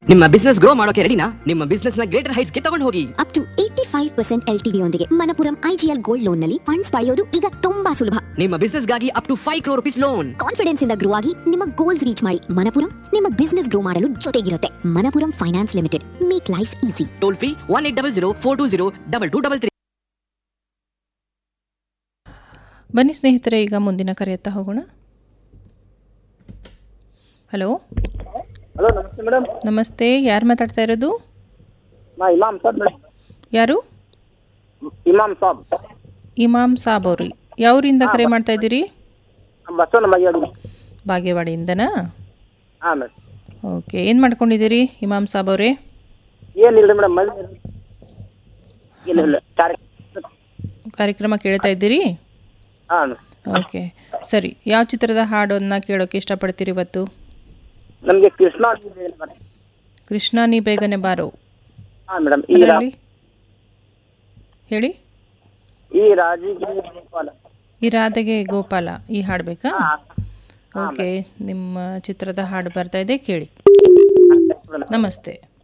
ನಿಮ್ಮ business grow ಮಾಡೋಕೆ ರೆಡಿನಾ ನಿಮ್ಮ ಬಿಸ್ನೆಸ್ ನ ಗ್ರೇಟರ್ ಹೈಟ್ಸ್ ಗೆ ತಗೊಂಡು ಹೋಗಿ up to eighty five percent L T ಯೊಂದಿಗೆ ಮನಪುರಂ ಐಜಿಎಲ್ ಗೋಲ್ಡ್ ಲೋನ್ ನಲ್ಲಿ ಫಂಡ್ಸ್ ಪಡೆಯೋದು ಈಗ ತುಂಬಾ ಸುಲಭ ನಿಮ್ಮ ಬಿಸ್ನೆಸ್ ಗಾಗಿ up to five crore rupees loan confidence ಇಂದ ಗ್ರೋ ಆಗಿ ನಿಮ್ಮ ಗೋಲ್ಸ್ ರೀಚ್ ಮಾಡಿ ಮನಪುರಂ ನಿಮ್ಮ ಬಿಸ್ನೆಸ್ ಗ್ರೋ ಮಾಡಲು ಜೊತೆಗಿರುತ್ತೆ Manappuram finance limited make life easy toll free one eight double zero four two zero double two double three ಬನ್ನಿ ಸ್ನೇಹಿತರೆ ಈಗ ಮುಂದಿನ ಕರೆಯತ್ತ ಹೋಗೋಣ ಹಲೋ ಹಲೋ ನಮಸ್ತೆ ಮೇಡಮ್ ನಮಸ್ತೆ ಯಾರು ಮಾತಾಡ್ತಾ ಇರೋದು ನಾ ಇಮಾಮ್ ಸಾಬ್ ಮೇಡಮ್ ಯಾರು ಇಮಾಮ್ ಸಾಬ್ ಇಮಾಮ್ ಸಾಬ್ ಅವ್ರಿ ಯಾವೂರಿಂದ ಕರೆ ಮಾಡ್ತಾ ಇದ್ದೀರಿ ಬಸವನ ಮೈಯಾಡಿ ಬಾಗೇವಾಡಿಯಿಂದನಾ ಹಾಂ ಮೇಡಮ್ ಓಕೆ ಏನು ಮಾಡ್ಕೊಂಡಿದ್ದೀರಿ ಇಮಾಮ್ ಸಾಬ್ ಅವರೇ ಏನಿಲ್ಲ ಮೇಡಮ್ ಮಳೆ ಇಲ್ಲ ಇಲ್ಲ ಕಾರ್ಯ ಕಾರ್ಯಕ್ರಮ ಕೇಳ್ತಾ ಇದ್ದೀರಿ ಹಾಂ ಓಕೆ ಸರಿ ಯಾವ ಚಿತ್ರದ ಹಾಡನ್ನ ಕೇಳೋಕೆ ಇಷ್ಟಪಡ್ತೀರಿ ಇವತ್ತು ನಮಗೆ ಕೃಷ್ಣ ಕೃಷ್ಣ ನೀ ಬೇಗನೆ ಬಾರೋ ಹಾಂ ಮೇಡಮ್ ಈ ರಾ- ಅದರಲ್ಲಿ ಹೇಳಿ ಈ ರಾಜಿಗೆ ಗೋಪಾಲ ಈ ರಾಧೆಗೆ ಗೋಪಾಲ ಈ ಹಾಡು ಬೇಕಾ ಓಕೆ ನಿಮ್ಮ ಚಿತ್ರದ ಹಾಡು ಬರ್ತಾ ಇದೆ ಕೇಳಿ ನಮಸ್ತೆ